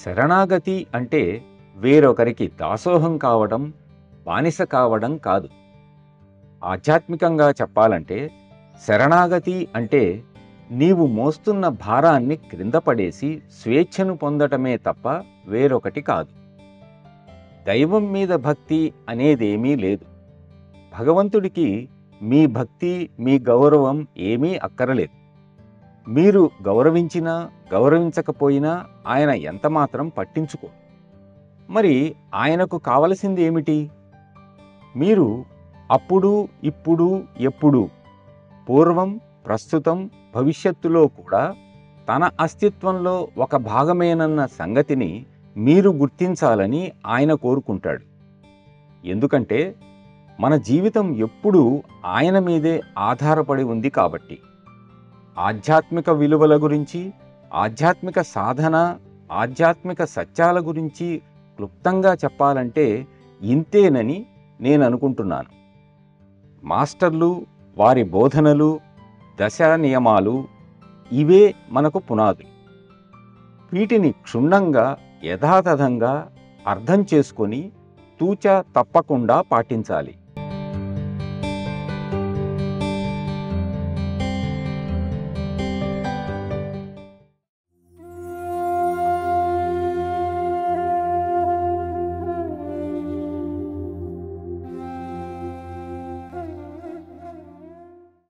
శరణాగతి అంటే వేరొకరికి దాసోహం కావడం బానిస కావడం కాదు ఆధ్యాత్మికంగా చెప్పాలంటే శరణాగతి అంటే నీవు మోస్తున్న భారాన్ని క్రింద పడేసి స్వేచ్ఛను పొందటమే తప్ప వేరొకటి కాదు దైవం మీద భక్తి అనేదేమీ లేదు భగవంతుడికి మీ భక్తి మీ గౌరవం ఏమీ అక్కరలేదు మీరు గౌరవించినా గౌరవించకపోయినా ఆయన ఎంతమాత్రం పట్టించుకో మరి ఆయనకు కావలసింది ఏమిటి మీరు అప్పుడు ఇప్పుడు ఎప్పుడు పూర్వం ప్రస్తుతం భవిష్యత్తులో కూడా తన అస్తిత్వంలో ఒక భాగమేనన్న సంగతిని మీరు గుర్తించాలని ఆయన కోరుకుంటాడు ఎందుకంటే మన జీవితం ఎప్పుడూ ఆయన మీదే ఆధారపడి ఉంది కాబట్టి ఆధ్యాత్మిక విలువల గురించి ఆధ్యాత్మిక సాధన ఆధ్యాత్మిక సత్యాల గురించి క్లుప్తంగా చెప్పాలంటే ఇంతేనని నేను అనుకుంటున్నాను మాస్టర్లు వారి బోధనలు దశా నియమాలు ఇవే మనకు పునాదులు వీటిని క్షుణ్ణంగా యథాతథంగా అర్థం చేసుకొని తూచా తప్పకుండా పాటించాలి